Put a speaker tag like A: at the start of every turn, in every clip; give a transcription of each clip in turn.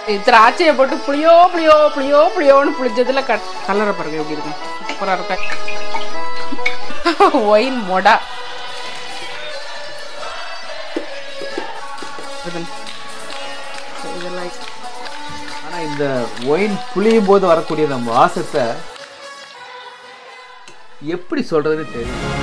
A: திராட்சையை போட்டு புளியோ புளியோ புளியோ புளியோன்னு புளிஞ்சதுல கட் கலரை பாருங்க எப்படி இருக்கும் சூப்பரா இருக்க ஒயின் மொடா இதெல்லாம்
B: ஆனா இந்த ஒயின் புளியும் போது வரக்கூடிய அந்த வாசத்தை எப்படி சொல்றதுன்னு தெரியல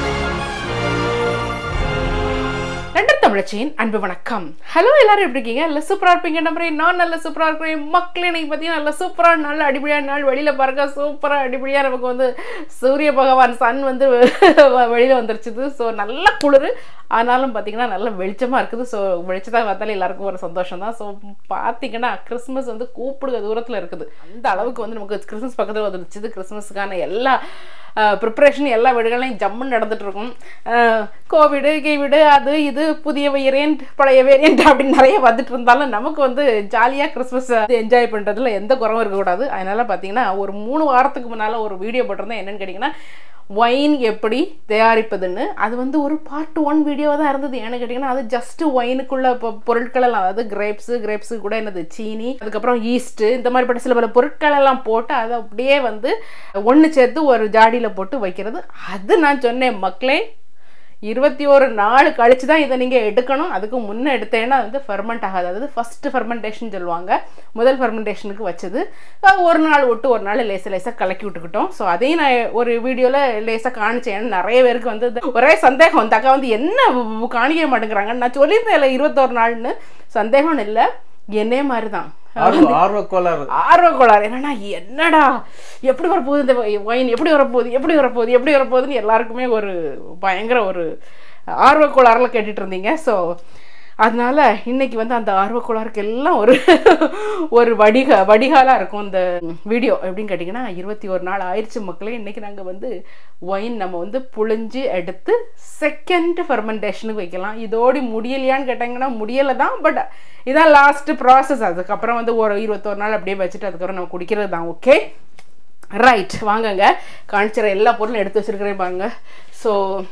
A: லண்டன் தமிழச்சியின் அன்பு வணக்கம் ஹலோ எல்லாரும் எப்படி இருக்கீங்க நல்ல சூப்பரா இருப்பீங்க நம்புறேன் நான் நல்ல சூப்பரா இருக்கிறேன் மக்கள் இன்னைக்கு பார்த்தீங்கன்னா நல்ல சூப்பரா நல்ல அடிப்படையான நாள் வெளியில பாருங்க சூப்பரா அடிப்படையா நமக்கு வந்து சூரிய பகவான் சன் வந்து வெளியில வந்துருச்சுது ஸோ நல்ல குளிர் ஆனாலும் பார்த்தீங்கன்னா நல்ல வெளிச்சமா இருக்குது ஸோ வெளிச்சத்தை பார்த்தாலே எல்லாருக்கும் ஒரு சந்தோஷம் தான் ஸோ பார்த்தீங்கன்னா கிறிஸ்மஸ் வந்து கூப்பிடுக தூரத்தில் இருக்குது அந்த அளவுக்கு வந்து நமக்கு கிறிஸ்மஸ் பக்கத்தில் வந்துருச்சு கிறிஸ்மஸுக்கான எல்லா ப்ரிப்பரேஷன் எல்லா வீடுகளையும் ஜம்முன்னு நடந்துட்டு இருக்கும் கோவிடு கீவிடு அது இது புதிய வேரியன்ட் பழைய வேரியன்ட் அப்படின்னு நிறைய வந்துட்டு இருந்தாலும் நமக்கு வந்து ஜாலியாக கிறிஸ்மஸ் என்ஜாய் பண்ணுறதுல எந்த குறவும் இருக்கக்கூடாது அதனால பார்த்தீங்கன்னா ஒரு மூணு வாரத்துக்கு முன்னால் ஒரு வீடியோ போட்டிருந்தேன் என்னன்னு கேட்டிங்கன்னா ஒயின் எப்படி தயாரிப்பதுன்னு அது வந்து ஒரு பார்ட் ஒன் வீடியோ தான் இருந்தது ஏன்னு கேட்டிங்கன்னா அது ஜஸ்ட் ஒயினுக்குள்ள இப்போ பொருட்கள் எல்லாம் அதாவது கிரேப்ஸு கிரேப்ஸு கூட என்னது சீனி அதுக்கப்புறம் ஈஸ்ட்டு இந்த மாதிரிப்பட்ட சில பல பொருட்கள் எல்லாம் போட்டு அதை அப்படியே வந்து ஒன்று சேர்த்து ஒரு ஜாடியில் போட்டு வைக்கிறது அது நான் சொன்னேன் மக்களே இருபத்தி ஒரு நாள் கழிச்சு தான் இதை நீங்கள் எடுக்கணும் அதுக்கு முன்னே எடுத்தேன்னா வந்து ஃபெர்மெண்ட் ஆகாது அதாவது ஃபஸ்ட்டு ஃபெர்மெண்டேஷன் சொல்லுவாங்க முதல் ஃபெர்மெண்டேஷனுக்கு வச்சது அது ஒரு நாள் விட்டு ஒரு நாள் லேசாக லேசாக கலக்கி விட்டுக்கிட்டோம் ஸோ அதையும் நான் ஒரு வீடியோவில் லேசாக காணிச்சேன் ஏன்னா நிறைய பேருக்கு வந்து இது ஒரே சந்தேகம் இந்த அக்கா வந்து என்ன காணிக்க மாட்டேங்கிறாங்க நான் சொல்லியிருந்தேன் இல்லை இருபத்தோரு நாள்னு சந்தேகம் இல்லை என்னே மாதிரி தான்
B: ஆர்வ ஆர்வ கோளாறு
A: ஆர்வ கோளாறு என்னன்னா என்னடா எப்படி வரப்போகுது இந்த ஒயின் எப்படி வரப்போகுது எப்படி வரப்போகுது எப்படி வரப்போகுதுன்னு எல்லாருக்குமே ஒரு பயங்கர ஒரு ஆர்வ கோளாறுல கேட்டுட்டு இருந்தீங்க ஸோ அதனால இன்னைக்கு வந்து அந்த ஆர்வ கோளாறுக்கு எல்லாம் ஒரு ஒரு வடிக வடிகாலாக இருக்கும் இந்த வீடியோ எப்படின்னு கேட்டிங்கன்னா இருபத்தி ஒரு நாள் ஆயிடுச்சு மக்களே இன்னைக்கு நாங்கள் வந்து ஒயின் நம்ம வந்து புழிஞ்சு எடுத்து செகண்ட் ஃபெர்மெண்டேஷனுக்கு வைக்கலாம் இதோடு முடியலையான்னு கேட்டாங்கன்னா முடியலை தான் பட் இதான் லாஸ்ட் ப்ராசஸ் அதுக்கப்புறம் வந்து ஒரு இருபத்தோரு நாள் அப்படியே வச்சுட்டு அதுக்கப்புறம் நம்ம குடிக்கிறது தான் ஓகே ரைட் வாங்கங்க காணிச்சிற எல்லா பொருளும் எடுத்து வச்சிருக்கிறேன் பாருங்க ஸோ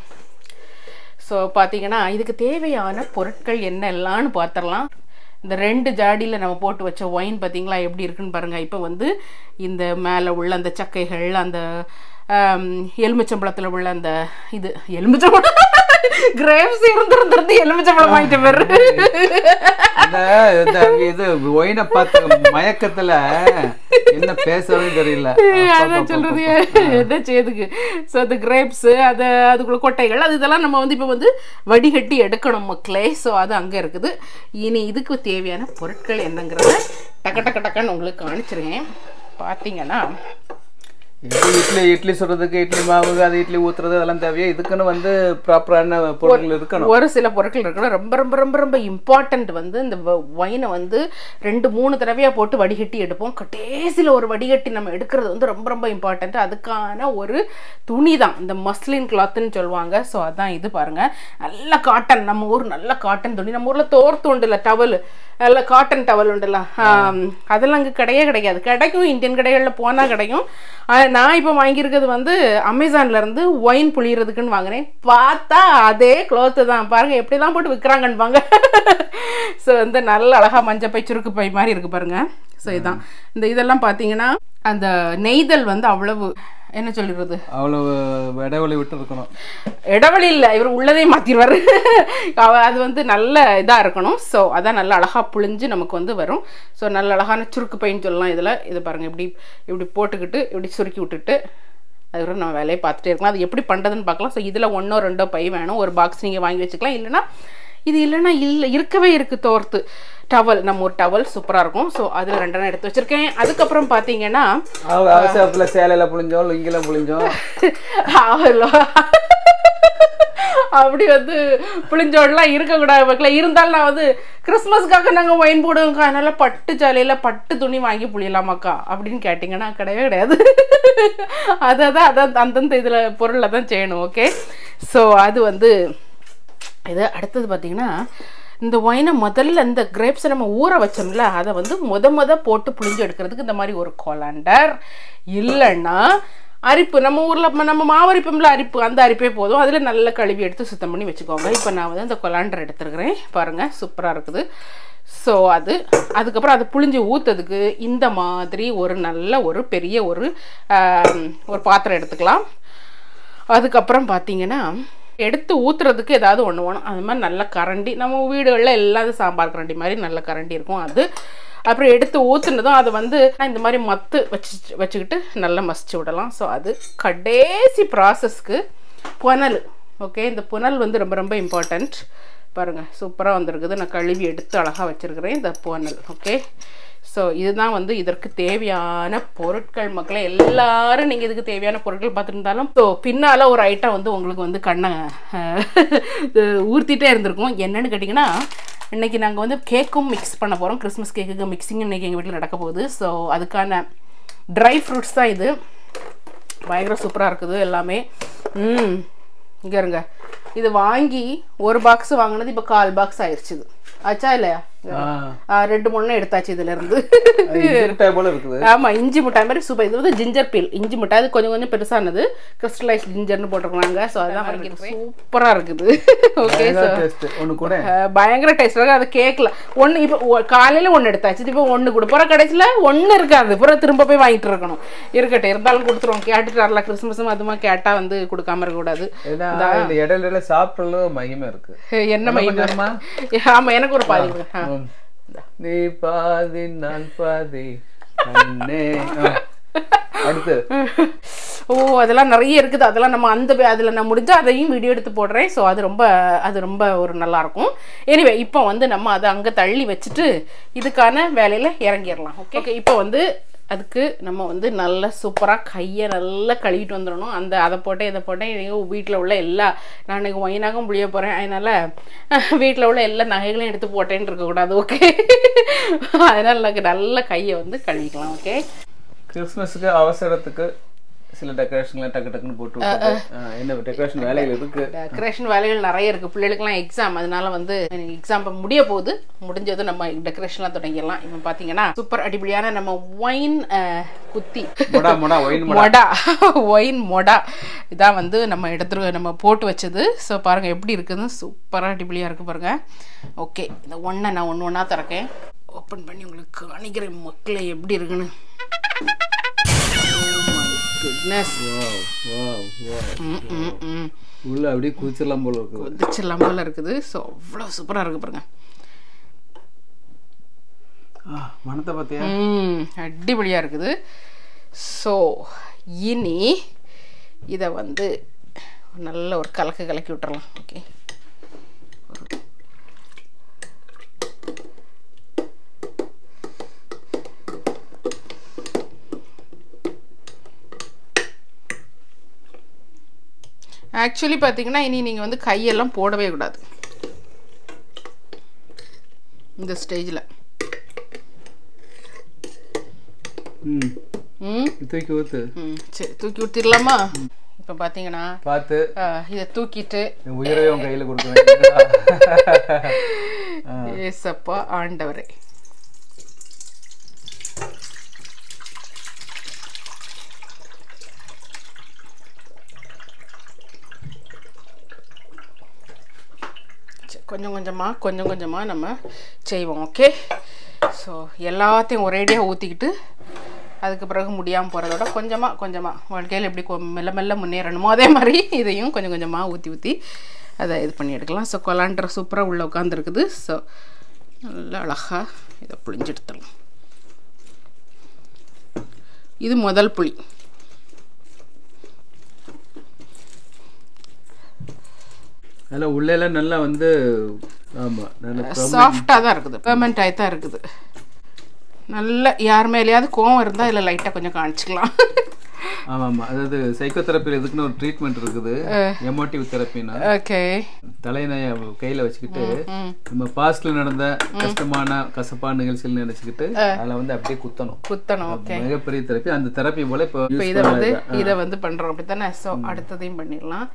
A: ஸோ பார்த்தீங்கன்னா இதுக்கு தேவையான பொருட்கள் என்னெல்லாம்னு பார்த்துடலாம் இந்த ரெண்டு ஜாடியில் நம்ம போட்டு வச்ச ஒயின் பார்த்தீங்களா எப்படி இருக்குன்னு பாருங்கள் இப்போ வந்து இந்த மேலே உள்ள அந்த சக்கைகள் அந்த எலுமிச்சம்பழத்தில் உள்ள அந்த இது எலுமிச்சம்பழம் கிரேப்ஸ் இருந்திருந்திருந்து எலுமிச்சம்பழம் வாங்கிட்டு பேரு
B: இந்த இந்த இது ஒயினை பார்த்த மயக்கத்துல என்ன பேசுறதுன்னு தெரியல
A: அதான் சொல்றது என்ன செய்யுதுக்கு ஸோ அந்த கிரேப்ஸு அது அதுக்குள்ள கொட்டைகள் அது இதெல்லாம் நம்ம வந்து இப்போ வந்து வடிகட்டி எடுக்கணும் மக்களே ஸோ அது அங்கே இருக்குது இனி இதுக்கு தேவையான பொருட்கள் என்னங்கிறத டக்க டக்க டக்குன்னு உங்களுக்கு காணிச்சிருக்கேன் பார்த்தீங்கன்னா
B: இது இட்லி இட்லி சுடுறதுக்கு இட்லி மாவு அது இட்லி ஊத்துறது அதெல்லாம் தேவையா இதுக்குன்னு வந்து ப்ராப்பரான பொருட்கள் இருக்கணும்
A: ஒரு சில பொருட்கள் இருக்கணும் ரொம்ப ரொம்ப ரொம்ப ரொம்ப இம்பார்ட்டண்ட் வந்து இந்த ஒயினை வந்து ரெண்டு மூணு தடவையாக போட்டு வடிகட்டி எடுப்போம் கடைசியில் ஒரு வடிகட்டி நம்ம எடுக்கிறது வந்து ரொம்ப ரொம்ப இம்பார்ட்டண்ட் அதுக்கான ஒரு துணி தான் இந்த மஸ்லின் கிளாத்துன்னு சொல்லுவாங்க ஸோ அதான் இது பாருங்க நல்ல காட்டன் நம்ம ஊர் நல்ல காட்டன் துணி நம்ம ஊரில் தோர்த்து உண்டுல டவல் நல்ல காட்டன் டவல் உண்டுல ஆம், அதெல்லாம் அங்கே கிடையே கிடைக்காது கிடைக்கும் இந்தியன் கடைகளில் போனால் கிடைக்கும் ஆனா, நான் இப்போ வாங்கியிருக்கிறது வந்து அமேசான்ல இருந்து ஒயின் புளியறதுக்குன்னு வாங்கினேன் பார்த்தா அதே க்ளோத்து தான் பாருங்க எப்படிலாம் போட்டு விற்கிறாங்கன்னு பாங்க ஸோ வந்து நல்ல அழகா மஞ்சள் பை சுருக்கு பை மாதிரி இருக்கு பாருங்க ஸோ இதான் இந்த இதெல்லாம் பார்த்தீங்கன்னா அந்த நெய்தல் வந்து அவ்வளவு என்ன சொல்லிடுறது
B: அவ்வளவு இடைவெளி விட்டு இருக்கணும்
A: இடைவெளி இல்லை இவர் உள்ளதே மாற்றிடுவார் அது வந்து நல்ல இதாக இருக்கணும் ஸோ அதான் நல்ல அழகாக புழிஞ்சு நமக்கு வந்து வரும் ஸோ நல்ல அழகான சுருக்கு பைன்னு சொல்லலாம் இதில் இது பாருங்கள் இப்படி இப்படி போட்டுக்கிட்டு இப்படி சுருக்கி விட்டுட்டு அதுக்கப்புறம் நம்ம வேலையை பார்த்துட்டே இருக்கலாம் அது எப்படி பண்ணுறதுன்னு பார்க்கலாம் ஸோ இதில் ஒன்றோ ரெண்டோ பை வேணும் ஒரு பாக்ஸ் நீங்கள் வாங்கி வச்சுக்கலாம் இல்லைன்னா இது இல்லைன்னா இல்லை இருக்கவே இருக்குது தோர்த்து டவல் நம்ம ஒரு டவல் சூப்பராக இருக்கும் ஸோ அதில் ரெண்டெண்ணம் எடுத்து வச்சுருக்கேன் அதுக்கப்புறம் பார்த்தீங்கன்னா
B: அவ- அவசரத்துல சேலையில புளிஞ்சோம் லுங்கில புளிஞ்சோம்
A: அவ்வளோ அப்படி வந்து புளிஞ்சோடலாம் இருக்கக்கூடாது மக்களே இருந்தாலும் நான் வந்து கிறிஸ்மஸ்க்காக நாங்கள் ஒயின் போடுவோங்க அதனால பட்டு ஜாலியில் பட்டு துணி வாங்கி புளியலாமாக்கா அப்படின்னு கேட்டிங்கன்னா கிடையவே கிடையாது அதை தான் அதான் அந்தந்த இதில் பொருளில் தான் செய்யணும் ஓகே ஸோ அது வந்து இது அடுத்தது பார்த்தீங்கன்னா இந்த ஒயினை முதல்ல இந்த கிரேப்ஸை நம்ம ஊற வச்சோம்ல அதை வந்து முத முத போட்டு புளிஞ்சு எடுக்கிறதுக்கு இந்த மாதிரி ஒரு கொலாண்டர் இல்லைன்னா அரிப்பு நம்ம ஊரில் நம்ம மாவரிப்போம்ல அரிப்பு அந்த அரிப்பே போதும் அதில் நல்ல கழுவி எடுத்து சுத்தம் பண்ணி வச்சுக்கோங்க இப்போ நான் வந்து அந்த கொலாண்டர் எடுத்துருக்கிறேன் பாருங்கள் சூப்பராக இருக்குது ஸோ அது அதுக்கப்புறம் அதை புழிஞ்சு ஊற்றுறதுக்கு இந்த மாதிரி ஒரு நல்ல ஒரு பெரிய ஒரு ஆம், ஒரு பாத்திரம் எடுத்துக்கலாம் அதுக்கப்புறம் பார்த்தீங்கன்னா எடுத்து ஊற்றுறதுக்கு ஏதாவது ஒன்று வேணும் அது மாதிரி நல்ல கரண்டி நம்ம வீடுகளில் எல்லாது சாம்பார் கரண்டி மாதிரி நல்ல கரண்டி இருக்கும் அது அப்புறம் எடுத்து ஊற்றுனதும் அதை வந்து இந்த மாதிரி மத்து வச்சு வச்சுக்கிட்டு நல்லா மசிச்சு விடலாம் ஸோ அது கடைசி ப்ராசஸ்க்கு புனல் ஓகே இந்த புனல் வந்து ரொம்ப ரொம்ப இம்பார்ட்டண்ட் பாருங்கள் சூப்பராக வந்திருக்குது நான் கழுவி எடுத்து அழகாக வச்சுருக்கிறேன் இந்த புனல் ஓகே ஸோ இதுதான் வந்து இதற்கு தேவையான பொருட்கள் மக்களை எல்லாரும் நீங்கள் இதுக்கு தேவையான பொருட்கள் பார்த்துருந்தாலும் ஸோ பின்னால் ஒரு ஐட்டம் வந்து உங்களுக்கு வந்து கண்ணை அஹ், ஊர்த்திட்டே இருந்திருக்கும் என்னன்னு கேட்டிங்கன்னா இன்னைக்கு நாங்கள் வந்து கேக்கும் மிக்ஸ் பண்ண போகிறோம் கிறிஸ்மஸ் கேக்குக்கு மிக்சிங் இன்னைக்கு எங்கள் வீட்டில் நடக்க போகுது ஸோ அதுக்கான ட்ரை ஃப்ரூட்ஸ் தான் இது பயங்கர சூப்பராக இருக்குது எல்லாமே ம் இங்கே இருங்க இது வாங்கி ஒரு பாக்ஸ் வாங்கினது இப்போ கால் பாக்ஸ் ஆயிடுச்சு இது ஆச்சா இல்லையா
B: ஆ.
A: ஆ, ரெண்டு மூணு எடுத்தாச்சு இதுல இருந்து
B: அது இஞ்சி மிட்டாய் போல இருக்குது
A: ஆமா இஞ்சி மிட்டாய் மாதிரி சூப்பர் இது வந்து ஜிஞ்சர் பீல் இஞ்சி மிட்டாய் அது கொஞ்சம் கொஞ்சம் பெருசானது கிறிஸ்டலைஸ் ஜிஞ்சர்னு போட்டிருக்காங்க ஸோ அதான் சூப்பரா இருக்குது ஓகே ஸோ
B: டேஸ்ட் ஒன்று கூட
A: பயங்கர டேஸ்ட் இருக்கு அது கேட்கல ஒன்று இப்போ காலையில் ஒன்று எடுத்தாச்சு இப்போ ஒன்று கொடு போகிற கடைசியில் ஒன்று இருக்காது அப்புறம் திரும்ப போய் வாங்கிட்டு இருக்கணும் இருக்கட்டும் இருந்தாலும் கொடுத்துருவோம் கேட்டுட்டு வரல கிறிஸ்மஸும் அதுமா கேட்டால் வந்து கொடுக்காம இருக்கக்கூடாது
B: ஏன்னா இந்த இடையில இடையில சாப்பிடல மகிமை இருக்கு
A: என்ன மைண்ட்
B: தெரியுமா?
A: ஆமா எனக்கு ஒரு பாதி கொடுங்க. ஆ.
B: ம். நீ பாதி நான் பாதி கண்ணே ஆ. அடுத்து
A: ஓ அதெல்லாம் நிறைய இருக்குது அதெல்லாம் நம்ம அந்த அதில் நான் முடிஞ்சா அதையும் வீடியோ எடுத்து போடுறேன் ஸோ அது ரொம்ப அது ரொம்ப ஒரு நல்லா இருக்கும் எனிவே இப்போ வந்து நம்ம அதை அங்கே தள்ளி வச்சுட்டு இதுக்கான வேலையில் இறங்கிடலாம் ஓகே ஓகே இப்போ வந்து அதுக்கு நம்ம வந்து நல்லா சூப்பராக கையை நல்லா கழுவிட்டு வந்துடணும் அந்த அதை போட்டேன் இதை போட்டேன் வீட்டில் உள்ள எல்லா நான் இன்னைக்கு ஒயினாகவும் புளிய போகிறேன் அதனால் வீட்டில் உள்ள எல்லா நகைகளையும் எடுத்து போட்டேன்னு இருக்கக்கூடாது ஓகே அதனால் எனக்கு நல்ல கையை வந்து கழுவிக்கலாம் ஓகே
B: கிறிஸ்மஸுக்கு அவசரத்துக்கு சில டெக்கரேஷன்லாம் டக்கு டக்குன்னு போட்டு விட்டது. ஆ, என்ன டெக்கரேஷன் வேலைகள் இருக்கு
A: டெக்கரேஷன் வேலைகள் நிறைய இருக்குது பிள்ளைகளுக்குலாம் எக்ஸாம் அதனால வந்து எக்ஸாம் இப்போ முடிய போகுது முடிஞ்சதும் நம்ம டெக்கரேஷன்லாம் தொடங்கிடலாம் இப்போ பார்த்தீங்கன்னா சூப்பர் அடிப்படையான நம்ம ஒயின் குத்தி
B: மொடா மொடா ஒயின் மொடா
A: மொடா ஒயின் மொடா இதான் வந்து நம்ம எடுத்துரு நம்ம போட்டு வச்சது ஸோ பாருங்கள் எப்படி இருக்குதுன்னு சூப்பராக அடிப்படையாக இருக்குது பாருங்கள் ஓகே இந்த ஒன்றை நான் ஒன்று ஒன்றா திறக்கேன் ஓப்பன் பண்ணி உங்களுக்கு காணிக்கிறேன் மக்களை எப்படி இருக்குன்னு குட்னஸ்
B: வாவ் வாவ் வாவ்
A: ம் ம் ம்
B: உள்ள அப்படியே குதிச்சிடலாம் போல இருக்குது
A: கொதிச்சிடலாம் போல இருக்குது ஸோ அவ்வளோ சூப்பராக இருக்கு பாருங்க
B: ஆ, மணத்தை பார்த்தியா
A: ம் அடிப்பொலியாக இருக்குது ஸோ இனி இதை வந்து நல்ல ஒரு கலக்கு கலக்கி விட்டுறலாம் ஓகே ஆக்சுவலி பார்த்தீங்கன்னா இனி நீங்கள் வந்து கையெல்லாம் போடவே கூடாது இந்த ஸ்டேஜில்
B: ம்
A: ம்
B: தூக்கி ஊத்து
A: ம் சரி தூக்கி விட்டுடலாமா இப்போ பார்த்தீங்கன்னா
B: பார்த்து
A: இதை தூக்கிட்டு
B: என் உயிரை உன் கையில கொடுக்குறேன்
A: ஏசப்பா ஆண்டவரே சரி, கொஞ்சம் கொஞ்சமாக கொஞ்சம் கொஞ்சமாக நம்ம செய்வோம் ஓகே ஸோ எல்லாத்தையும் ஒரேடியாக ஊற்றிக்கிட்டு அதுக்கு பிறகு முடியாமல் போகிறதோட கொஞ்சமாக கொஞ்சமாக வாழ்க்கையில் எப்படி கொ- மெல்ல மெல்ல முன்னேறணுமோ அதே மாதிரி இதையும் கொஞ்சம் கொஞ்சமாக ஊற்றி ஊற்றி அதை இது பண்ணி எடுக்கலாம் ஸோ கொலாண்டர் சூப்பராக உள்ளே உட்காந்துருக்குது ஸோ நல்லா அழகாக இதை புளிஞ்சு எடுத்துடலாம் இது முதல் புளி
B: அதில் உள்ள எல்லாம் நல்லா வந்து ஆமா நல்ல
A: சாஃப்டாக தான் இருக்குது பெர்மெண்ட் ஆகி தான் இருக்குது நல்ல யார் மேலேயாவது கோவம் இருந்தால் இதில் லைட்டாக கொஞ்சம் காமிச்சிக்கலாம்
B: ஆமா ஆமா அதாவது சைக்கோ தெரப்பியில் இதுக்குன்னு ஒரு ட்ரீட்மெண்ட் இருக்குது எமோட்டிவ் தெரப்பின்னா
A: ஓகே
B: தலைநய கையில வச்சுக்கிட்டு நம்ம பாஸ்ட்ல நடந்த கஷ்டமான கசப்பான நிகழ்ச்சிகள் நினைச்சுக்கிட்டு அதில் வந்து அப்படியே குத்தணும்
A: குத்தணும் ஓகே
B: மிகப்பெரிய தெரப்பி அந்த தெரப்பி போல இப்போ
A: இப்போ இதை வந்து இதை வந்து பண்ணுறோம் அப்படி தானே ஸோ அடுத்ததையும் பண்ணிடலாம்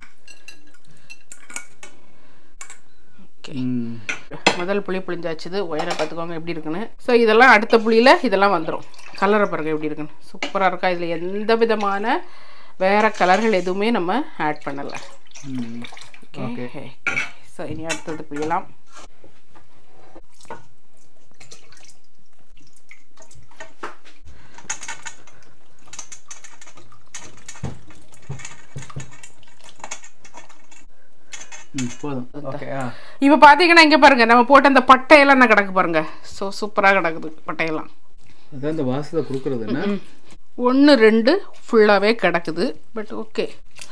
A: ஓகே முதல் புளி புளிஞ்சாச்சுது உயரை பார்த்துக்கோங்க எப்படி இருக்குன்னு ஸோ இதெல்லாம் அடுத்த புளியில் இதெல்லாம் வந்துடும் கலரை பாருங்க எப்படி இருக்குன்னு சூப்பராக இருக்கா இதில் எந்த விதமான வேற கலர்கள் எதுவுமே நம்ம ஆட் பண்ணலை ஓகே ஸோ இனி அடுத்தது புளியலாம்
B: ம், போதும் ஓகே ஆ
A: இப்போ பார்த்தீங்கன்னா இங்கே பாருங்க நம்ம போட்ட அந்த பட்டையெல்லாம் என்ன கிடக்கு பாருங்க ஸோ சூப்பராக கிடக்குது பட்டையெல்லாம்
B: அதான் இந்த வாசத்தை கொடுக்குறது என்ன
A: ஒன்று ரெண்டு ஃபுல்லாகவே கிடக்குது பட் ஓகே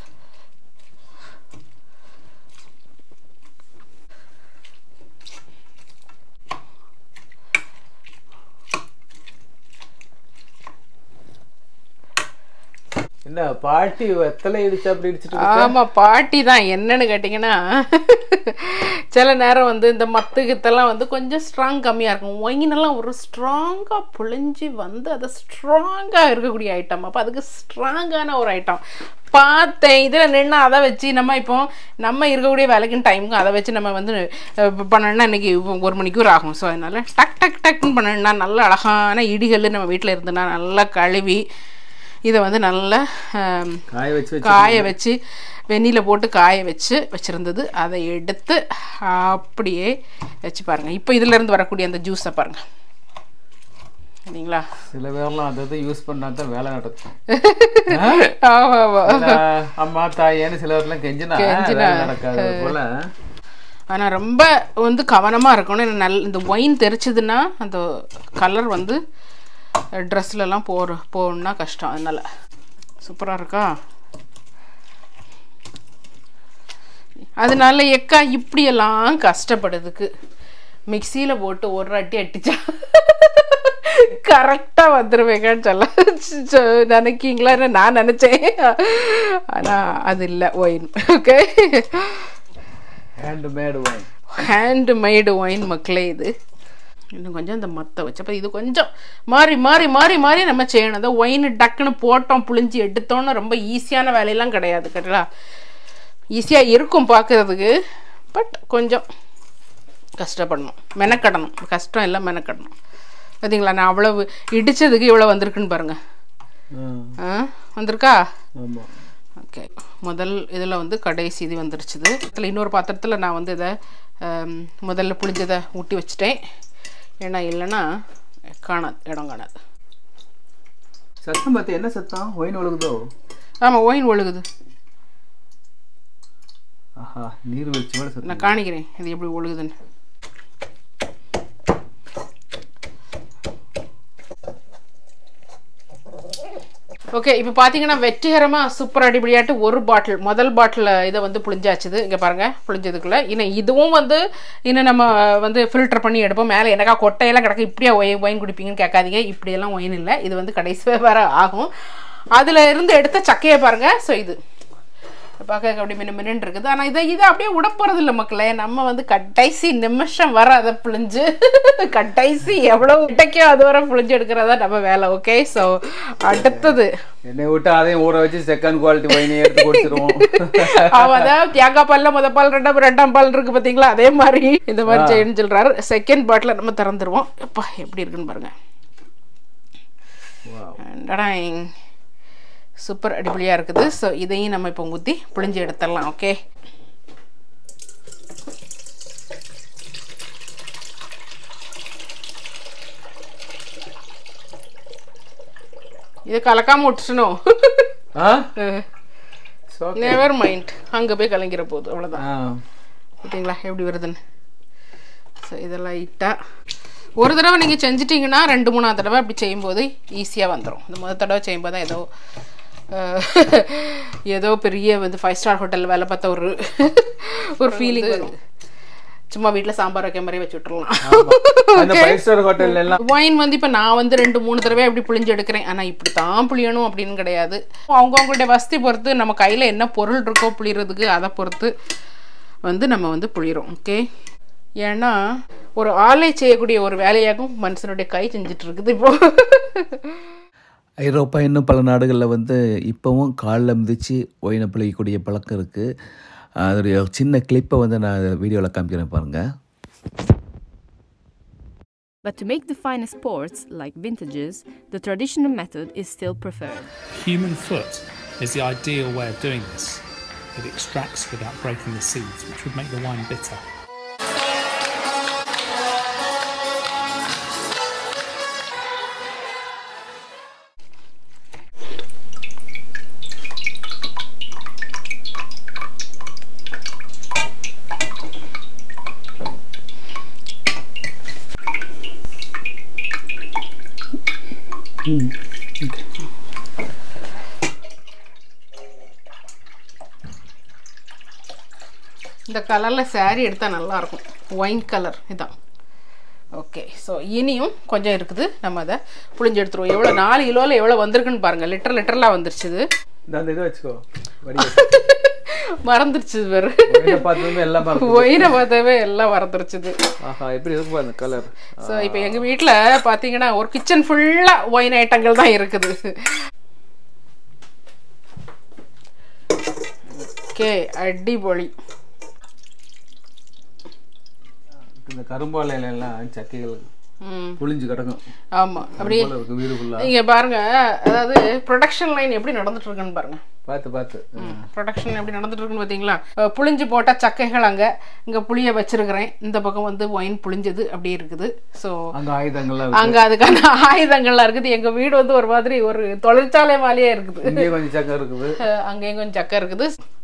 B: என்ன பாட்டி வெத்தலை இடிச்சு அப்படி இடிச்சிட்டு
A: ஆமாம் பாட்டி தான் என்னன்னு கேட்டிங்கன்னா சில நேரம் வந்து இந்த மத்து கித்தெல்லாம் வந்து கொஞ்சம் ஸ்ட்ராங் கம்மியாக இருக்கும் ஒயினெல்லாம் ஒரு ஸ்ட்ராங்காக புழிஞ்சு வந்து அது ஸ்ட்ராங்காக இருக்கக்கூடிய ஐட்டம் அப்போ அதுக்கு ஸ்ட்ராங்கான ஒரு ஐட்டம் பார்த்தேன் இதில் நின்று அதை வச்சு நம்ம இப்போ நம்ம இருக்கக்கூடிய வேலைக்குன்னு டைமுக்கு அதை வச்சு நம்ம வந்து அஹ், பண்ணோம்னா இன்னைக்கு ஒரு மணிக்கூர் ஆகும் ஸோ அதனால டக் டக் டக்குன்னு பண்ணோம்னா நல்ல அழகான இடிகள் நம்ம வீட்டில் இருந்துன்னா நல்லா கழுவி இதை வந்து நல்லா ஆம்,
B: காய வச்சு வச்சு
A: காய வச்சு வெந்நில போட்டு காய வச்சு வச்சுருந்தது அதை எடுத்து அப்படியே வச்சு பாருங்கள் இப்போ இதிலேருந்து வரக்கூடிய அந்த ஜூஸை பாருங்கள் சரிங்களா
B: சில பேர்லாம் அதை அதை யூஸ் பண்ணா தான் வேலை நடக்கும்
A: ஆமாம் ஆமாம்
B: இல்ல, அம்மா தாயேன்னு சில பேர்லாம் கெஞ்சினா
A: கெஞ்சினா.
B: வேலை நடக்காது அது போல
A: ஆனால் ரொம்ப வந்து கவனமாக இருக்கணும் ஏன்னா நல் இந்த ஒயின் தெரிச்சதுன்னா அந்த கலர் வந்து ட்ரெஸ்லலாம் போகிற போகணுன்னா கஷ்டம் அதனால் சூப்பராக இருக்கா அதனால எக்கா இப்படியெல்லாம் கஷ்டப்படுறதுக்கு மிக்சியில் போட்டு ஒரு அட்டி அட்டிச்சா கரெக்டாக வந்துடுவேங்கன்னு சொல்ல சொ- நினைக்கீங்களா நான் நினச்சேன் ஆனால் அது இல்லை wine okay
B: hand made wine
A: hand made wine மக்களே இது இன்னும் கொஞ்சம் இந்த மத்தை வச்சு அப்போ இது கொஞ்சம் மாறி மாறி மாறி மாறி நம்ம செய்யணும் அந்த ஒயின் டக்குன்னு போட்டோம் புளிஞ்சு எடுத்தோன்னு ரொம்ப ஈஸியான வேலையெல்லாம் கிடையாது கேட்டலா ஈஸியாக இருக்கும் பார்க்கறதுக்கு பட் கொஞ்சம் கஷ்டப்படணும் மெனக்கடணும் கஷ்டம் இல்லை மெனக்கடணும் பார்த்தீங்களா நான் அவ்வளவு இடிச்சதுக்கு இவ்வளோ வந்திருக்குன்னு பாருங்க ஆ வந்திருக்கா
B: ஆமா
A: ஓகே முதல் இதில் வந்து கடைசி இது வந்துருச்சுது இதில் இன்னொரு பாத்திரத்தில் நான் வந்து இதை ஆம், முதல்ல புளிஞ்சதை ஊட்டி வச்சுட்டேன் ஏன்னா இல்லைன்னா காணாது இடம் காணாது
B: சத்தம் பார்த்து என்ன சத்தம் ஒயின் ஒழுகுதோ
A: ஆமாம் ஒயின் ஒழுகுது
B: ஆஹா நீர் வீழ்ச்சி மேல சத்தம்
A: நான் காணிக்கிறேன் இது எப்படி ஒழுகுதுன்னு ஓகே இப்போ பார்த்தீங்கன்னா வெற்றிகரமாக சூப்பர் அடிப்படியாட்டு ஒரு பாட்டில் முதல் பாட்டில் இதை வந்து புளிஞ்சாச்சுது இங்கே பாருங்கள் புளிஞ்சதுக்குள்ள இன்னும் இதுவும் வந்து இன்னும் நம்ம வந்து ஃபில்டர் பண்ணி எடுப்போம் மேலே எனக்கா கொட்டையெல்லாம் கிடக்கு இப்படியா ஒய் ஒயின் குடிப்பீங்கன்னு கேட்காதீங்க இப்படியெல்லாம் ஒயின் இல்லை இது வந்து கடைசி வேற ஆகும் அதில் இருந்து எடுத்த சக்கையை பாருங்கள் ஸோ இது பார்க்க அப்படி மின்னு மின்னு இருக்குது ஆனால் இதை இதை அப்படியே விட போகிறது இல்லை மக்களே நம்ம வந்து கடைசி நிமிஷம் வர அதை புழிஞ்சு கடைசி எவ்வளோ கிட்டக்கோ அது வர புழிஞ்சு எடுக்கிறதா நம்ம வேலை ஓகே ஸோ அடுத்தது
B: என்னை விட்டு அதையும் ஊற வச்சு செகண்ட் குவாலிட்டி ஒயினை எடுத்து கொடுத்துருவோம்
A: அவன் அதான் தேங்காய் பால்ல முத பால் ரெண்டாம் ரெண்டாம் பால் இருக்கு பார்த்தீங்களா அதே மாதிரி இந்த மாதிரி செய்யணும்னு சொல்றாரு செகண்ட் பாட்டில் நம்ம திறந்துருவோம் அப்பா எப்படி இருக்குன்னு பாருங்க
B: Wow.
A: டடாயிங் சூப்பர் அடிப்படையாக இருக்குது ஸோ இதையும் நம்ம இப்போ ஊற்றி புழிஞ்சு எடுத்துடலாம் ஓகே இதை கலக்காம விட்டுட்டணும்
B: ஆ It's okay.
A: நெவர் மைண்ட் அங்கே போய் கலங்கிற போகுது அவ்வளோதான்
B: ஆ
A: பார்த்தீங்களா எப்படி வருதுன்னு ஸோ இதெல்லாம் லைட்டாக ஒரு தடவை நீங்கள் செஞ்சிட்டிங்கன்னா ரெண்டு மூணாவது தடவை அப்படி செய்யும்போது ஈஸியாக வந்துடும் இந்த முதல் தடவை செய்யும்போது தான் ஏதோ அஹ், ஏதோ பெரிய வந்து ஃபைவ் ஸ்டார் ஹோட்டலில் வேலை பார்த்த ஒரு ஒரு ஃபீலிங் வரும் சும்மா வீட்டில் சாம்பார் வைக்க மாதிரி வச்சு விட்டுறலாம்
B: அந்த ஃபைவ் ஸ்டார் ஹோட்டல்ல எல்லாம்
A: ஒயின் வந்து இப்போ நான் வந்து ரெண்டு மூணு தடவை அப்படி புளிஞ்சு எடுக்கிறேன் ஆனால் இப்படி தான் புளியணும் அப்படின்னு கிடையாது அவங்க அவங்களுடைய வசதி பொறுத்து நம்ம கையில் என்ன பொருள் இருக்கோ புளியறதுக்கு அதை பொறுத்து வந்து நம்ம வந்து புளிகிறோம் ஓகே ஏன்னா ஒரு ஆளை செய்யக்கூடிய ஒரு வேலையாகவும் மனுஷனுடைய கை செஞ்சுட்டு இருக்குது இப்போ
B: ஐரோப்பா இன்னும் பல நாடுகளில் வந்து இப்போவும் காலில் மிதித்து ஒயினை பிழைக்கக்கூடிய பழக்கம் இருக்குது அதோடைய சின்ன கிளிப்பை வந்து நான் வீடியோவில் காமிக்கிறேன் பாருங்கள்
C: But to make the finest ports, like vintages, the traditional method is still preferred.
D: Human foot is the ideal way of doing this. It extracts without breaking the seeds, which would make the wine bitter.
A: இந்த கலரில் saree எடுத்தால் நல்லாயிருக்கும் wine colour இதான் okay so இனியும் கொஞ்சம் இருக்குது நம்ம அதை புளிஞ்சு எடுத்துருவோம் எவ்வளோ நாலு கிலோவில் எவ்வளோ வந்திருக்குன்னு பாருங்கள் லிட்டர் லிட்டர்லாம் வந்துருச்சு இது
B: இந்த அந்த இதை வச்சுக்கோ வடி
A: மறந்துருச்சு வேறு
B: பார்த்ததுமே எல்லாம் மறந்து
A: ஒயினை பார்த்தாவே எல்லாம் மறந்துருச்சுது
B: ஆஹா எப்படி இருக்கு பாருங்க கலர்
A: ஸோ இப்போ எங்கள் வீட்டில் பார்த்தீங்கன்னா ஒரு கிச்சன் ஃபுல்லாக ஒயின் ஐட்டங்கள் தான் இருக்குது ஓகே அடிபொலி
B: இந்த கரும்பாலையில எல்லாம் சக்கைகள்
A: ம்
B: புளிஞ்சு கிடக்கும்
A: ஆமாம் அப்படியே
B: போல இருக்கு வீடு ஃபுல்லா
A: இங்கே பாருங்க அதாவது ப்ரொடக்ஷன் லைன் எப்படி நடந்துட்டு இருக்குன்னு பாருங்க
B: பார்த்து பார்த்து
A: ப்ரொடக்ஷன் எப்படி நடந்துட்டு இருக்குன்னு பார்த்தீங்களா அஹ் புளிஞ்சு போட்ட சக்கைகள் அங்கே இங்கே புளிய வச்சிருக்கிறேன் இந்த பக்கம் வந்து ஒயின் புளிஞ்சது அப்படி இருக்குது ஸோ
B: அங்க ஆயுதங்கள்லாம் இருக்கு.
A: அங்கே அதுக்கான ஆயுதங்கள்லாம் இருக்குது எங்கள் வீடு வந்து ஒரு மாதிரி ஒரு தொழிற்சாலை மாதிரியே இருக்குது
B: இங்கேயே கொஞ்சம் சக்கை இருக்குது
A: அஹ் அங்கேயும் கொஞ்சம் சக்கை இருக்குது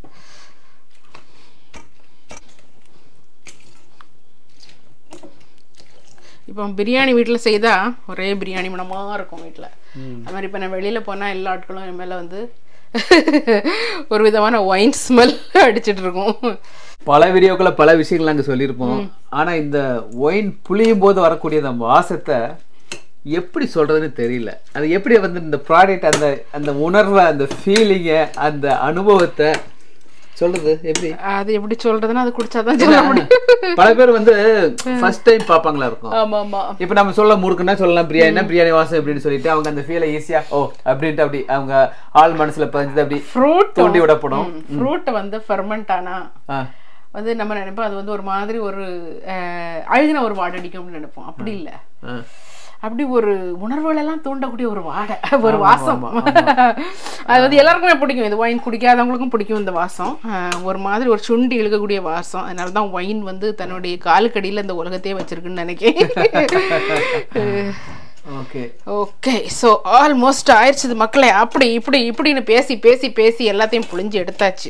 A: இப்போ பிரியாணி வீட்டில் செய்தால் ஒரே பிரியாணி மனமாக இருக்கும் வீட்டில் அது மாதிரி இப்போ நான் வெளியில் போனால் எல்லா ஆட்களும் என் மேலே வந்து ஒரு விதமான ஒயின் ஸ்மெல் அடிச்சிட்டு இருக்கும்
B: பல வீடியோக்களை பல விஷயங்கள் நாங்க சொல்லியிருப்போம் ஆனா இந்த ஒயின் புளியும் போது வரக்கூடிய அந்த வாசத்தை எப்படி சொல்றதுன்னு தெரியல அது எப்படி வந்து இந்த ப்ராடக்ட் அந்த அந்த உணர்வை அந்த ஃபீலிங்கை அந்த அனுபவத்தை சொல்றது எப்படி
A: அது எப்படி சொல்கிறதுன்னா அது குடிச்சாதான் சொல்ல முடியும்
B: பல பேர் வந்து ஃபர்ஸ்ட் டைம் பார்ப்பாங்களா இருக்கும்
A: ஆமாம் ஆமாம்
B: இப்ப நம்ம சொல்ல முறுக்குன்னா சொல்லலாம் பிரியாணினா பிரியாணி வாசம் அப்படின்னு சொல்லிட்டு அவங்க அந்த ஃபீலை ஈஸியா ஓ அப்படின்ட்டு அப்படி அவங்க ஆள் மனசுல பதிஞ்சது அப்படி
A: ஃப்ரூட்
B: தூண்டி விடப்படும்
A: ஃப்ரூட் வந்து ஃபெர்மெண்ட் ஆனா
B: ஆ.
A: வந்து நம்ம நினைப்போம் அது வந்து ஒரு மாதிரி ஒரு அஹ், அழுகின ஒரு வாடை அடிக்கும் அப்படின்னு நினைப்போம் அப்படி இல்லை
B: ஆ.
A: அப்படி ஒரு உணர்வுகள் எல்லாம் தூண்டக்கூடிய ஒரு வாடை ஒரு வாசம் அது வந்து எல்லாருக்குமே பிடிக்கும் இது ஒயின் குடிக்காதவங்களுக்கும் பிடிக்கும் இந்த வாசம் அஹ், ஒரு மாதிரி ஒரு சுண்டி இழுக்கக்கூடிய வாசம் அதனால தான் ஒயின் வந்து தன்னுடைய காலுக்கடியில் இந்த உலகத்தையே வச்சிருக்குன்னு நினைக்கிறேன்
B: ஓகே
A: ஓகே ஸோ ஆல்மோஸ்ட் ஆயிடுச்சு இது மக்களே அப்படி இப்படி இப்படின்னு பேசி பேசி பேசி எல்லாத்தையும் புழிஞ்சு எடுத்தாச்சு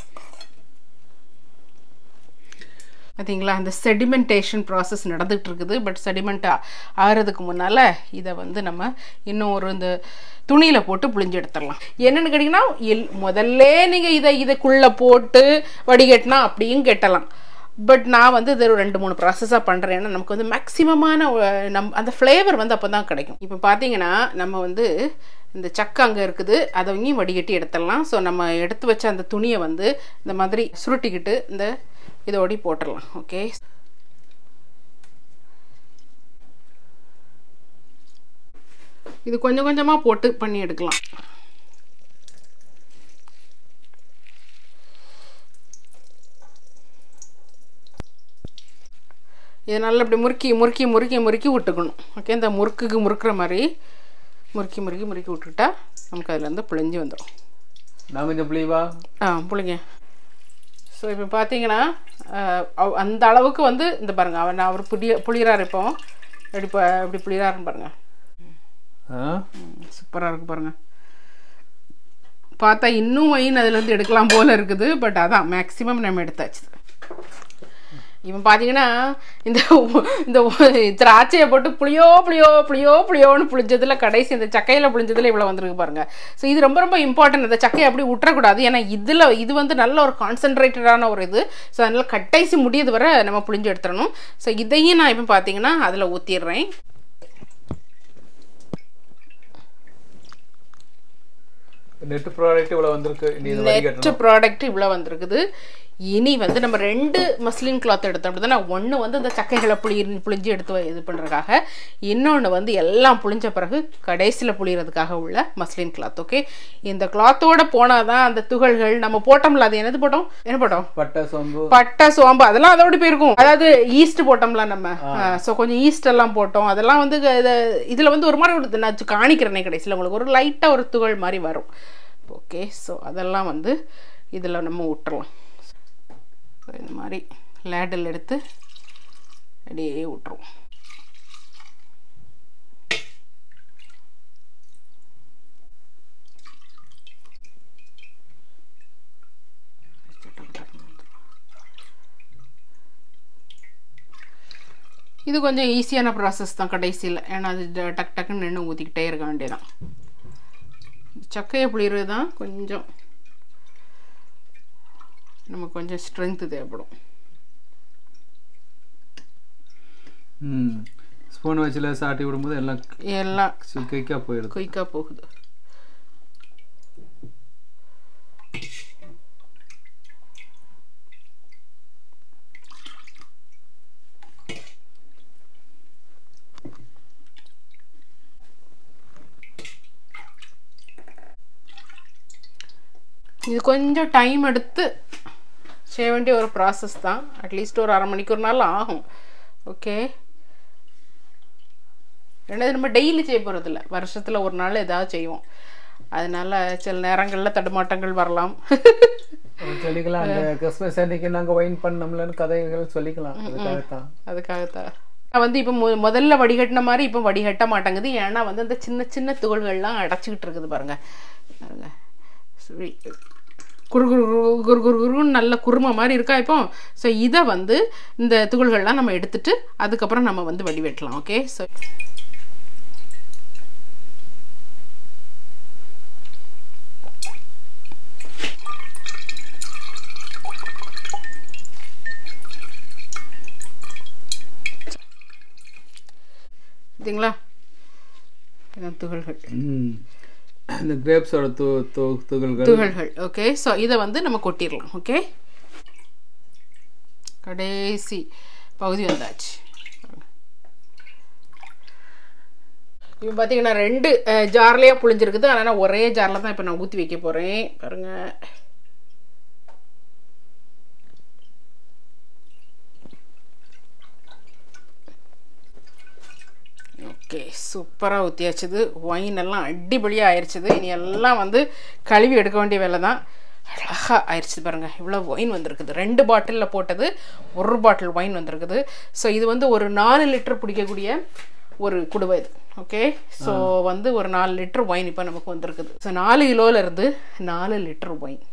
A: பார்த்தீங்களா அந்த செடிமெண்டேஷன் ப்ராசஸ் நடந்துகிட்டு இருக்குது பட் செடிமெண்ட் ஆகிறதுக்கு முன்னால் இதை வந்து நம்ம இன்னும் ஒரு இந்த துணியில் போட்டு புழிஞ்சு எடுத்துடலாம் என்னென்னு கேட்டிங்கன்னா எல் முதல்ல நீங்கள் இதை இதுக்குள்ளே போட்டு வடிகட்டினா அப்படியும் கெட்டலாம் பட் நான் வந்து இது ஒரு ரெண்டு மூணு ப்ராசஸாக பண்ணுறேன் ஏன்னா நமக்கு வந்து மேக்ஸிமமான நம் அந்த ஃப்ளேவர் வந்து அப்போ தான் கிடைக்கும் இப்போ பார்த்தீங்கன்னா நம்ம வந்து இந்த சக்கை அங்கே இருக்குது அதையும் வடிகட்டி எடுத்துடலாம் ஸோ நம்ம எடுத்து வச்ச அந்த துணியை வந்து இந்த மாதிரி சுருட்டிக்கிட்டு இந்த இதோடி போட்டுடலாம் ஓகே இது கொஞ்சம் கொஞ்சமாக போட்டு பண்ணி எடுக்கலாம் இது நல்லா இப்படி முறுக்கி முறுக்கி முறுக்கி முறுக்கி விட்டுக்கணும் ஓகே இந்த முறுக்குக்கு முறுக்குற மாதிரி முறுக்கி முறுக்கி முறுக்கி விட்டுக்கிட்டா நமக்கு அதுலேருந்து பிழிஞ்சு வந்துடும்
B: நான் கொஞ்சம் புளிவா
A: ஆ புளிங்க ஸோ இப்போ பார்த்தீங்கன்னா அஹ், அவ்- அந்த அளவுக்கு வந்து இந்த பாருங்க அவன் அவர் புளிய புளியறாரு இப்போ எப்படி ப எப்படி புளியறாருன்னு பாருங்க சூப்பராக இருக்கு பாருங்க பார்த்தா இன்னும் ஒயின் அதுலேருந்து எடுக்கலாம் போல இருக்குது பட் அதான் மேக்ஸிமம் நம்ம எடுத்தாச்சு இவன் பார்த்தீங்கன்னா இந்த ஒ- இந்த ஒ- திராட்சையை போட்டு புளியோ புளியோ புளியோ புளியோன்னு புளிஞ்சதுல கடைசி இந்த சக்கையில் புளிஞ்சதுல இவ்வளோ வந்திருக்கு பாருங்க ஸோ இது ரொம்ப ரொம்ப இம்பார்ட்டன்ட் இந்த சக்கையை அப்படி விட்டுறக்கூடாது ஏன்னா இதில் இது வந்து நல்ல ஒரு கான்சென்ட்ரேட்டடான ஒரு இது ஸோ அதனால கடைசி முடியது வரை நம்ம புளிஞ்சு எடுத்துடணும் ஸோ இதையும் நான் இப்போ பார்த்தீங்கன்னா அதில் ஊற்றிடுறேன்
B: நெட் ப்ராடக்ட் இவ்வளவு வந்திருக்கு நீ இதை வடிகட்டணும்
A: நெட் ப்ராடக்ட் இவ்வளோ வந்திருக்குது இனி வந்து நம்ம ரெண்டு மஸ்லின் கிளாத் எடுத்தோம் அப்படின்னா ஒன்று வந்து இந்த சக்கைகளை புளி புளிஞ்சு எடுத்து வ- இது பண்ணுறதுக்காக இன்னொன்று வந்து எல்லாம் புளிஞ்ச பிறகு கடைசியில் புளியறதுக்காக உள்ள மஸ்லின் கிளாத் ஓகே இந்த கிளாத்தோட போனால் தான் அந்த துகள்கள் நம்ம போட்டோம்ல அது என்னது போட்டோம் என்ன போட்டோம்
B: பட்டை சோம்பு
A: பட்டை சோம்பு அதெல்லாம் அதோட போயிருக்கும் அதாவது ஈஸ்ட் போட்டோம்ல நம்ம ஸோ கொஞ்சம் ஈஸ்ட் எல்லாம் போட்டோம் அதெல்லாம் வந்து இத- இதில் வந்து ஒரு மாதிரி ஒரு நான் காணிக்கிறேனே கடைசியில் உங்களுக்கு ஒரு லைட்டாக ஒரு துகள் மாதிரி வரும் ஓகே ஸோ அதெல்லாம் வந்து இதில் நம்ம விட்டுறலாம் ஸோ இந்த மாதிரி லேடல் எடுத்து அப்படியே விட்டுருவோம் இது கொஞ்சம் ஈஸியான ப்ராசஸ் தான் கடைசியில் ஏன்னா அது ட- டக் டக்குன்னு எண்ணெய் ஊற்றிக்கிட்டே இருக்க வேண்டியதான் சக்கையை புளிறது தான் கொஞ்சம் நமக்கு கொஞ்சம் ஸ்ட்ரென்த்து தேவைப்படும்
B: ம் ஸ்பூன் வச்சுல சாட்டி விடும்போது எல்லாம்
A: எல்லாம்
B: குயிக்காக போயிடுது
A: குயிக்காக போகுது இது கொஞ்சம் டைம் எடுத்து செய்ய வேண்டிய ஒரு ப்ராசஸ் தான் அட்லீஸ்ட் ஒரு அரை மணிக்கூர் நாள் ஆகும் ஓகே ரெண்டாவது நம்ம டெய்லி செய்ய போகிறதில்ல வருஷத்தில் ஒரு நாள் ஏதாவது செய்வோம் அதனால சில நேரங்களில் தடுமாட்டங்கள் வரலாம்
B: சொல்லிக்கலாம் அந்த கிறிஸ்மஸ் அன்னைக்கு நாங்கள் ஒயின் பண்ணோம்லன்னு கதைகள் சொல்லிக்கலாம் அதுக்காகத்தான்
A: அதுக்காகத்தான் நான் வந்து இப்போ மு- முதல்ல வடிகட்டின மாதிரி இப்போ வடிகட்ட மாட்டேங்குது ஏன்னா வந்து அந்த சின்ன சின்ன துகள்கள்லாம் அடைச்சிக்கிட்டு இருக்குது பாருங்க பாருங்க சரி. குறு குறு குறு குறு குறு குருன்னு நல்ல குருமை மாதிரி இருக்கா இப்போ ஸோ இதை வந்து இந்த துகள்கள்லாம் நம்ம எடுத்துட்டு அதுக்கப்புறம் நம்ம வந்து வடிவெட்டலாம் ஓகே ஸோ இதுங்களா இதான் துகள்கள்
B: ம் இந்த கிரேப்ஸோட து து துகள்கள்
A: துகள்கள் ஓகே ஸோ இதை வந்து நம்ம கொட்டிடலாம் ஓகே கடைசி பகுதி வந்தாச்சு இப்போ பார்த்தீங்கன்னா ரெண்டு ஜார்லேயே புளிஞ்சிருக்குது ஆனால் நான் ஒரே ஜாரில் தான் இப்போ நான் ஊற்றி வைக்க போகிறேன் பாருங்கள் ஓகே சூப்பராக ஊற்றியாச்சுது ஒயின் எல்லாம் அடிபொலியாக ஆயிடுச்சுது இனி எல்லாம் வந்து கழுவி எடுக்க வேண்டிய வேலை தான் அழகாக ஆயிடுச்சு பாருங்கள் இவ்வளோ ஒயின் வந்திருக்குது ரெண்டு பாட்டிலில் போட்டது ஒரு பாட்டில் ஒயின் வந்திருக்குது ஸோ இது வந்து ஒரு நாலு லிட்டர் பிடிக்கக்கூடிய ஒரு குடுவை இது ஓகே ஸோ வந்து ஒரு நாலு லிட்டர் ஒயின் இப்போ நமக்கு வந்திருக்குது ஸோ நாலு கிலோல இருந்து நாலு லிட்டர் ஒயின்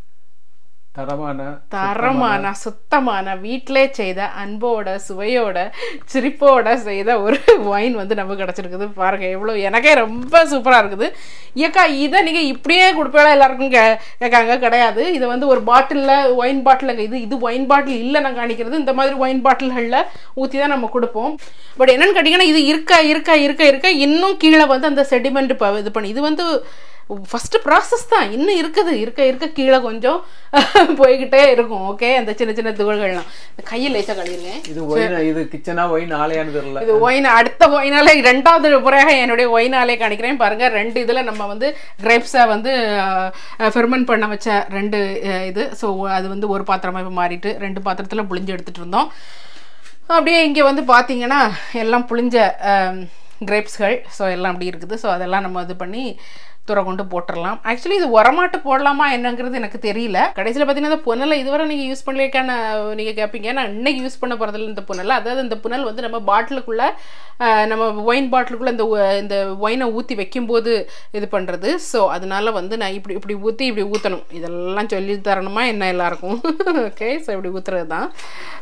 B: தரமான
A: தரமான சுத்தமான வீட்டிலே செய்த அன்போட சுவையோட சிரிப்போட செய்த ஒரு ஒயின் வந்து நமக்கு கிடச்சிருக்குது பாருங்க எவ்வளோ எனக்கே ரொம்ப சூப்பராக இருக்குது ஏக்கா இதை நீங்கள் இப்படியே கொடுப்பீங்களா எல்லாருக்கும் கே கேட்காங்க கிடையாது இதை வந்து ஒரு பாட்டிலில் ஒயின் பாட்டிலுங்க இது இது ஒயின் பாட்டில் இல்லை நான் காணிக்கிறது இந்த மாதிரி ஒயின் பாட்டில்களில் ஊற்றி தான் நம்ம கொடுப்போம் பட் என்னன்னு கேட்டிங்கன்னா இது இருக்க இருக்க இருக்க இருக்க இன்னும் கீழே வந்து அந்த செடிமெண்ட் இப்போ இது பண்ணி இது வந்து ஃபஸ்ட்டு ப்ராசஸ் தான் இன்னும் இருக்குது இருக்க இருக்க கீழே கொஞ்சம் போய்கிட்டே இருக்கும் ஓகே அந்த சின்ன சின்ன துகள்கள்லாம் இந்த கையில் லேசாக கழியுங்க
B: இது ஒயின் இது கிச்சனா ஒயின் ஆலையான்னு தெரியல
A: இது ஒயின் அடுத்த ஒயினாலே ரெண்டாவது முறையாக என்னுடைய ஒயினாலே காணிக்கிறேன் பாருங்க ரெண்டு இதில் நம்ம வந்து கிரேப்ஸை வந்து ஃபெர்மெண்ட் பண்ண வச்ச ரெண்டு அஹ், இது ஸோ அது வந்து ஒரு பாத்திரமா இப்போ மாறிட்டு ரெண்டு பாத்திரத்தில் புளிஞ்சு எடுத்துட்டு இருந்தோம் அப்படியே இங்கே வந்து பார்த்தீங்கன்னா எல்லாம் புளிஞ்ச கிரேப்ஸ்கள் ஸோ எல்லாம் அப்படி இருக்குது ஸோ அதெல்லாம் நம்ம இது பண்ணி தூர கொண்டு போட்டுடலாம் ஆக்சுவலி இது உரமாட்டு போடலாமா என்னங்கிறது எனக்கு தெரியல கடைசியில் பார்த்தீங்கன்னா இந்த புனலை இதுவரை நீங்கள் யூஸ் பண்ணலைக்கான நீங்கள் கேட்பீங்க நான் இன்னைக்கு யூஸ் பண்ண போகிறதில்ல இந்த புனல் அதாவது இந்த புனல் வந்து நம்ம பாட்டிலுக்குள்ளே நம்ம ஒயின் பாட்டிலுக்குள்ளே இந்த ஒ- இந்த ஒயினை ஊற்றி வைக்கும்போது இது பண்ணுறது ஸோ அதனால வந்து நான் இப்படி இப்படி ஊற்றி இப்படி ஊற்றணும் இதெல்லாம் சொல்லி தரணுமா என்ன எல்லாருக்கும் ஓகே ஸோ இப்படி ஊற்றுறது தான்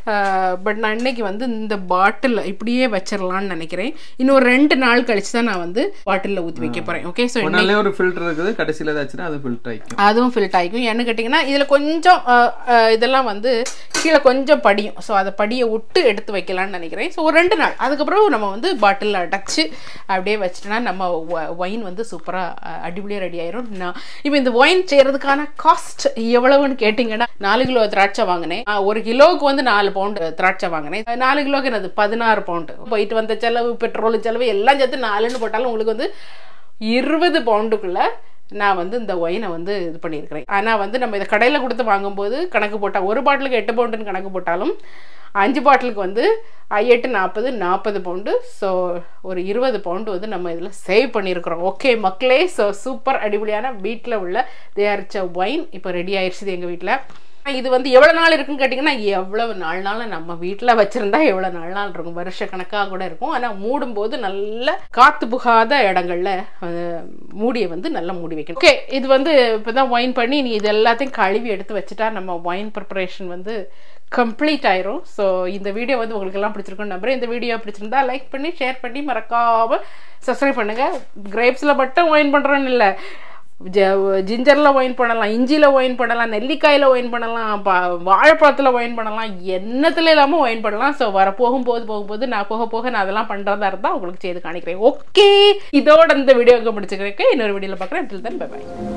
A: பட் நான் இன்னைக்கு வந்து இந்த பாட்டில் இப்படியே வச்சிடலாம்னு நினைக்கிறேன் இன்னும் ஒரு ரெண்டு நாள் கழிச்சு தான் நான் வந்து பாட்டிலில் ஊற்றி வைக்க போகிறேன் ஓகே ஸோ
B: ஒன்னாலே ஒரு ஃபில்டர் இருக்குது கடைசியில் ஏதாச்சுன்னா அது ஃபில்டர் ஆயிக்கும்
A: அதுவும் ஃபில்ட் ஆகிக்கும் ஏன்னு கேட்டிங்கன்னா இதில் கொஞ்சம் அஹ், அஹ், இதெல்லாம் வந்து கீழே கொஞ்சம் படியும் ஸோ அதை படியை விட்டு எடுத்து வைக்கலாம்னு நினைக்கிறேன் ஸோ ஒரு ரெண்டு நாள் அதுக்கப்புறம் நம்ம வந்து பாட்டிலில் அடைச்சி அப்படியே வச்சிட்டோன்னா நம்ம ஒயின் வந்து சூப்பராக அடிப்படியாக ரெடி ஆயிரும் நான் இப்போ இந்த ஒயின் செய்கிறதுக்கான காஸ்ட் எவ்வளவுன்னு கேட்டிங்கன்னா நாலு கிலோ திராட்சை வாங்கினேன் ஆஹ், ஒரு கிலோவுக்கு வந்து நாலு பவுண்டு திராட்சை வாங்கினேன் நாலு கிலோக்கு என்னது பதினாறு பவுண்டு போயிட்டு வந்த செலவு பெட்ரோல் செலவு எல்லாம் சேர்த்து நாலுன்னு போட்டாலும் உங்களுக்கு வந்து இருபது பவுண்டுக்குள்ள நான் வந்து இந்த ஒயினை வந்து இது பண்ணியிருக்கிறேன் ஆனால் வந்து நம்ம இதை கடையில் கொடுத்து வாங்கும்போது கணக்கு போட்டால் ஒரு பாட்டிலுக்கு எட்டு பவுண்டுன்னு கணக்கு போட்டாலும் அஞ்சு பாட்டிலுக்கு வந்து அ, எட்டு நாற்பது நாற்பது பவுண்டு ஸோ ஒரு இருபது பவுண்டு வந்து நம்ம இதில் சேவ் பண்ணியிருக்கிறோம் ஓகே மக்களே ஸோ சூப்பர் அடிப்படையான வீட்டில் உள்ள தயாரித்த ஒயின் இப்போ ரெடி ஆயிடுச்சு எங்கள் வீட்டில் இது வந்து எவ்வளோ நாள் இருக்குன்னு கேட்டிங்கன்னா எவ்வளவு நாள் நாள் நம்ம வீட்டில் வச்சுருந்தா எவ்வளோ நாள் நாள் இருக்கும் வருஷ கணக்காக கூட இருக்கும் ஆனால் மூடும்போது நல்ல காற்று புகாத இடங்கள்ல அஹ், மூடியை வந்து நல்லா மூடி வைக்கணும் ஓகே இது வந்து இப்போ தான் ஒயின் பண்ணி நீ இது எல்லாத்தையும் கழுவி எடுத்து வச்சுட்டா நம்ம ஒயின் ப்ரிப்பரேஷன் வந்து கம்ப்ளீட் ஆயிரும் ஸோ இந்த வீடியோ வந்து உங்களுக்கு எல்லாம் பிடிச்சிருக்குன்னு நம்புறேன் இந்த வீடியோ பிடிச்சிருந்தா லைக் பண்ணி ஷேர் பண்ணி மறக்காம சப்ஸ்கிரைப் பண்ணுங்க கிரேப்ஸில் மட்டும் ஒயின் பண்ணுறோன்னு இல்லை ஜிஞ்சரில் ஒயின் பண்ணலாம் இஞ்சியில் ஒயின் பண்ணலாம் நெல்லிக்காயில் ஒயின் பண்ணலாம் பா வாழைப்பழத்தில் ஒயின் பண்ணலாம் என்னத்துல இல்லாமல் ஒயின் பண்ணலாம் ஸோ வர போகும்போது போகும்போது நான் போக போக நான் அதெல்லாம் பண்ணுறதா இருந்தால் உங்களுக்கு செய்து காணிக்கிறேன் ஓகே இதோட இந்த வீடியோ இங்கே முடிச்சுக்கிறேன் இன்னொரு வீடியோவில் பார்க்குறேன் டில் தன் பை